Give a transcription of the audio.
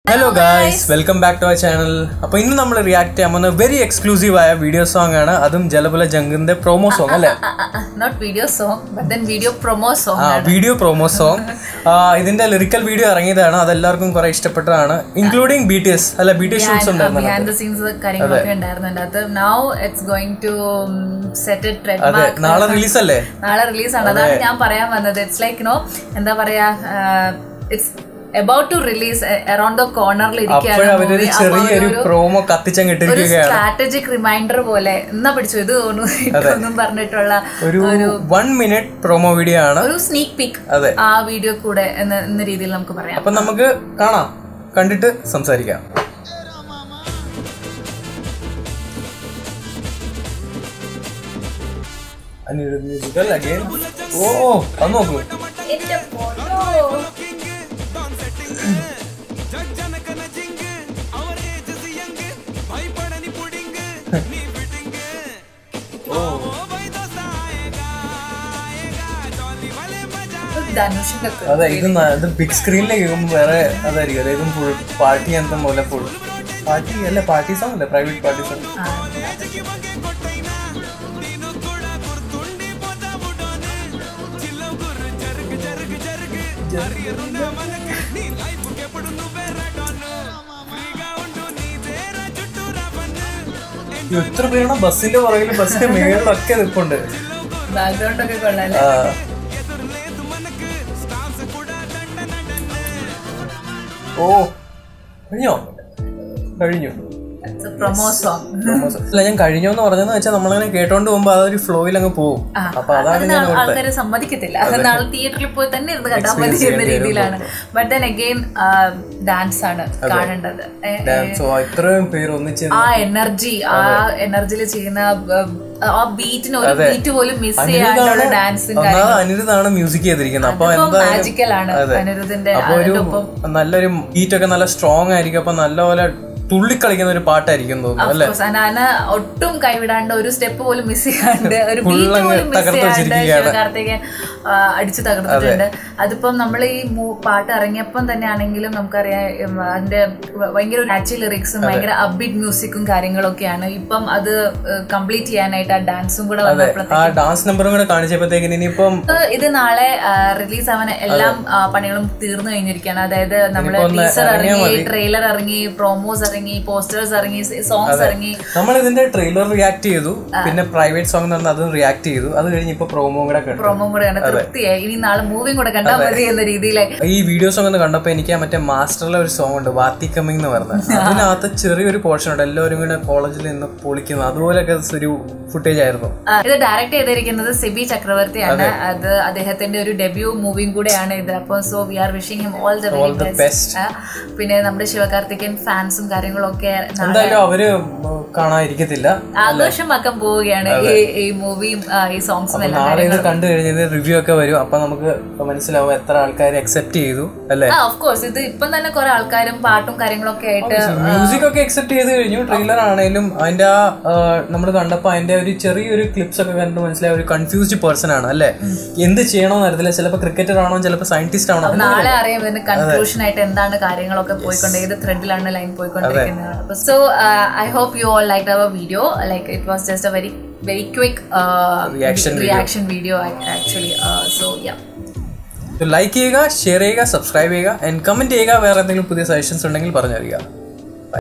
Hello guys welcome back to our channel അപ്പൊ ഇന്ന് നമ്മൾ റിയാക്ട് ചെയ്യാൻ പോകുന്ന വെരി എക്സ്ക്ലൂസീവ് ആയ വീഡിയോ സോങ് ആണ് അതും ജലബുല ജംഗിന്റെ പ്രൊമോ സോങ് അല്ലേ not video song but then video promo song ആ വീഡിയോ പ്രൊമോ സോങ് ഇതിന്റെ ലിറിക്കൽ വീഡിയോ ഇറങ്ങിയതാണ് അതെല്ലാവർക്കും കുറെ ഇഷ്ടപ്പെട്ടതാണ് ഇൻക്ലൂഡിങ് ബി ടി എസ് അല്ല ബി ടി എസ് ഷൂട്ട്സ് ഉണ്ടായിരുന്നു ബിഹൈൻഡ് ദ സീൻസ് കാര്യങ്ങളൊക്കെ ഉണ്ടായിരുന്നു അതിന്റെ അകത്ത് now it's going to set trend അതെ നാളെ റിലീസ് അല്ലേ നാളെ റിലീസാണ് അതാണ് ഞാൻ പറയാൻ വന്നത് ഇറ്റ്സ് ലൈക്ക് നോ എന്താ പറയാ it's about to release around the കോർണറിൽ അപ്പോഴവരൊരു ചെറിയൊരു പ്രോമോ കത്തിച്ചങ്ങ് ഒരു ഇട്ടിരിക്കുകയാണ് സ്ട്രാറ്റജിക് റിമൈൻഡർ പോലെ എന്നാ പിടിച്ചു ഇത് തോന്നുന്നു ഒന്നും പറഞ്ഞിട്ടുള്ള ഒരു വൺ മിനിറ്റ് പ്രൊമോ വീഡിയോ ആണ് ഒരു സ്നീക് പീക്ക് അതെ ആ വീഡിയോ കൂടെ എന്ന എന്ന രീതിയിൽ നമുക്ക് പറയാം അപ്പൊ നമുക്ക് കാണാം കണ്ടിട്ട് സംസാരിക്കാം അനിരുദ്ധ musical again. ഓ അത് നോക്കൂ എന്റെ പൊന്നോ. ധനുഷിന്റെ ഒക്കെ. അതെ ഇത് ന- ഇത് ബിഗ് സ്ക്രീനിലേക്ക് കേൾക്കുമ്പോൾ വേറെ അതായിരിക്കും അതായത് ഫുൾ പാർട്ടി അന്തം പോലെ ഫുൾ പാർട്ടി അല്ല പാർട്ടി സോങ് അല്ലേ പ്രൈവറ്റ് പാർട്ടി സോങ് ആ. എത്ര പേരാണ് ബസ്സിന്റെ പുറകിൽ ബസ്സിന്റെ മേളിലൊക്കെ നിൽപ്പുണ്ട് ബാക്ക്ഗ്രൗണ്ട് ഒക്കെ കൊള്ളാല്ലേ ആ. ഓ കഴിഞ്ഞോ കഴിഞ്ഞു പ്രൊമോ സോങ് അല്ല ഞാൻ കഴിഞ്ഞോന്ന് പറഞ്ഞെന്ന് വെച്ചാൽ നമ്മളങ്ങനെ കേട്ടോണ്ട് പോകുമ്പോ അതൊരു ഫ്ലോയിൽ അങ്ങ് പോകും അപ്പൊ അതാണ് അതിന് ഞാൻ ആൾക്കാര് സമ്മതിക്കത്തില്ല അത് നാളെ തിയേറ്ററിൽ പോയി തന്നെ ഇരുന്ന് കണ്ടാൽ മതി എന്ന രീതിയിലാണ് ബട്ട് ദെൻ അഗെയിൻ ഡാൻസ് ആണ് കാണേണ്ടത് ഏ, ഡാൻസോ ഇത്രയും പേര് ഒന്നിച്ച് ആ എനർജി ആ എനർജിയിൽ ചെയ്യുന്ന ആ, ആ ബീറ്റിന് ഒരു ബീറ്റ് പോലും മിസ് ചെയ്യാനുള്ള ഡാൻസും ഒന്നാമത് അനിരുദ്ധാണ് മ്യൂസിക് ചെയ്തിരിക്കുന്നത് അപ്പൊ എന്തായാലും മാജിക്കൽ ആണ് അനിരുദ്ധിന്റെ അപ്പൊ ഒരു നല്ലൊരു ബീറ്റ് ഒക്കെ നല്ല സ്ട്രോങ് ആയിരിക്കും അപ്പൊ നല്ലപോലെ തുള്ളിക്കളിക്കുന്ന ഒരു പാട്ടായിരിക്കും തോന്നുന്നു അല്ലെ അനാന ഒട്ടും കൈവിടാണ്ട് ഒരു സ്റ്റെപ്പ് പോലും മിസ് ചെയ്യാണ്ട് ഒരു Full ബീറ്റ് അങ്ങ് പോലും മിസ് തകർത്ത് ചെയ്യാണ്ട് വെച്ചിരിക്കുകയാണ്. ശിവകാർത്തികൻ ആ, അടിച്ചു തകർത്തിട്ടുണ്ട് അതിപ്പം നമ്മൾ ഈ മൂ- പാട്ട് ഇറങ്ങിയപ്പം തന്നെ ആണെങ്കിലും നമുക്കറിയാം ഉം, അതിന്റെ ഭ- ഭയങ്കര നാച്ചുറൽ ലിറിക്സും ഭയങ്കര അപ്ബീറ്റ് മ്യൂസിക്കും കാര്യങ്ങളൊക്കെയാണ് ഇപ്പം അത് കംപ്ലീറ്റ് ചെയ്യാനായിട്ട് ആ ഡാൻസും കൂടെ വന്നപ്പോഴത്തേക്ക് ആ ഡാൻസ് നമ്പറും കൂടെ കാണിച്ചപ്പോഴത്തേക്കിന് ഇനിയിപ്പം ഇത് നാളെ റിലീസ് ആവാൻ എല്ലാം ആ, പണികളും തീർന്നു കഴിഞ്ഞിരിക്കുകയാണ് അതായത് നമ്മള് ടീസർ ഇറങ്ങി ട്രെയിലർ ഇറങ്ങി പ്രോമോസ് ഇറങ്ങി പോസ്റ്റേഴ്സ് ഇറങ്ങി സോങ്സ് ഇറങ്ങി നമ്മൾ ഇതിന്റെ ട്രെയിലർ റിയാക്ട് ചെയ്തു പിന്നെ പ്രൈവറ്റ് സോങ് എന്ന് പറഞ്ഞാൽ അതും റിയാക്ട് ചെയ്തു അത് കഴിഞ്ഞ് ഇപ്പൊ പ്രോമോ കൂടെ കേട്ടു പ്രൊമോ കൂടെ കണ്ട് തൃപ്തിയായി ഇനി നാളെ മൂവിയും കൂടെ കണ്ടാൽ മതി എന്ന രീതിയിലായി ഈ വീഡിയോ സോങ് ഒന്ന് കണ്ടപ്പോ എനിക്ക് ആ മറ്റേ മാസ്റ്ററിലെ ഒരു സോങ് ഉണ്ട് വാത്തി കമ്മിങ് എന്ന് പറഞ്ഞത് അതിനകത്ത് ചെറിയൊരു പോർഷൻ ഉണ്ട് എല്ലാവരും കൂടെ കോളേജിൽ നിന്ന് പൊളിക്കുന്നത് അതുപോലെയൊക്കെ ഒരു ഫുട്ടേജ് ആയിരുന്നു ആ, ഇത് ഡയറക്ട് ചെയ്തിരിക്കുന്നത് സിബി ചക്രവർത്തിയാണ് അത് അദ്ദേഹത്തിന്റെ ഒരു ഡെബ്യൂ മൂവിയും കൂടെയാണ് ഇത് അപ്പൊ so we are wishing him all the very best. Best പിന്നെ നമ്മുടെ ശിവകാർത്തികൻ ഫാൻസും കാര്യങ്ങളും ഒക്കെ നാളെ എന്തായാലും അവര് കാണാതിരിക്കത്തില്ല ആഘോഷമാക്കാൻ പോവുകയാണ് ഈ ഈ മൂവിയും ഈ സോങ്സും എല്ലാം നാളെ ഇത് കണ്ടു കഴിഞ്ഞത് റിവ്യൂ ഒക്കെ വരും അപ്പൊ നമുക്ക് മനസ്സിലാവും എത്ര ആൾക്കാർ അക്സെപ്റ്റ് ചെയ്തു അല്ലെ ആ ഓഫ് കോഴ്സ് ഇത് ഇപ്പം തന്നെ കുറെ ആൾക്കാരും പാട്ടും കാര്യങ്ങളൊക്കെ ആയിട്ട് മ്യൂസിക് ഒക്കെ അക്സെപ്റ്റ് ചെയ്ത് കഴിഞ്ഞു ട്രെയിലർ ആണെങ്കിലും അതിന്റെ ആ നമ്മൾ കണ്ടപ്പോ അതിന്റെ ഒരു ചെറിയൊരു ക്ലിപ്സ് ഒക്കെ കണ്ട് മനസ്സിലായ ഒരു കൺഫ്യൂസ്ഡ് പേഴ്സൺ ആണ് അല്ലെ എന്ത് ചെയ്യണമെന്ന് അറിയത്തില്ല ചിലപ്പോൾ ക്രിക്കറ്റർ ആണോ ചിലപ്പോൾ സയന്റിസ്റ്റ് ആണോ നാളെ അറിയാം ഇതിന് കൺക്ലൂഷൻ ആയിട്ട് എന്താണ് കാര്യങ്ങളൊക്കെ പോയിക്കൊണ്ട് ഏത് ത്രെഡിലാണ് ലൈൻ പോയിക്കൊണ്ടിരിക്കുന്നത് so I hope you all like our video like it was just a very very quick Reaction reaction video actually so yeah like ചെയ്യുക ഷെയർ ചെയ്യുക സബ്സ്ക്രൈബ് ചെയ്യുക ആൻഡ് കമന്റ് ചെയ്യുക വേറെ എന്തെങ്കിലും പുതിയ സജഷൻസ് ഉണ്ടെങ്കിൽ പറഞ്ഞു തരിക